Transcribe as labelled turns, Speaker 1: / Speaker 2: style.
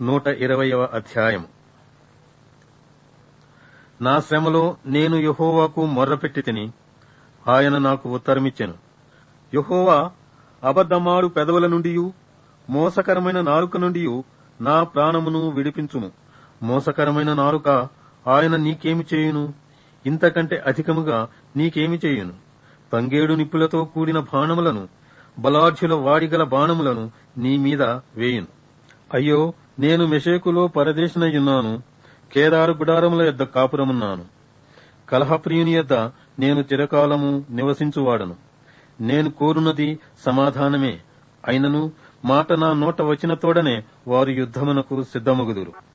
Speaker 1: నూట ఇరవయవ అధ్యాయం నా శ్రమలో నేను యహోవాకు మొర్రపెట్టి తిని ఆయన నాకు ఉత్తరమిచ్చెను యహోవా అబద్ధమాడు పెదవుల నుండి మోసకరమైన నాలుక నుండి నా ప్రాణమును విడిపించుము మోసకరమైన నాలుక ఆయన నీకేమి చేయును ఇంతకంటే అధికముగా నీకేమి చేయును తంగేడు నిప్పులతో కూడిన బాణములను బలాఢ్యుల వాడిగల బాణములను నీ మీద వేయును అయ్యో నేను మెషేకులో పరదేశనయ్యున్నాను కేదారు గుడారముల యొద్ద కాపురమున్నాను కలహప్రియుని యొద్ద నేను చిరకాలము నివసించువాడను నేను కోరునది సమాధానమే అయినను మాట నా నోట వచ్చిన తోడనే వారు యుద్ధమునకు సిద్ధమగుదురు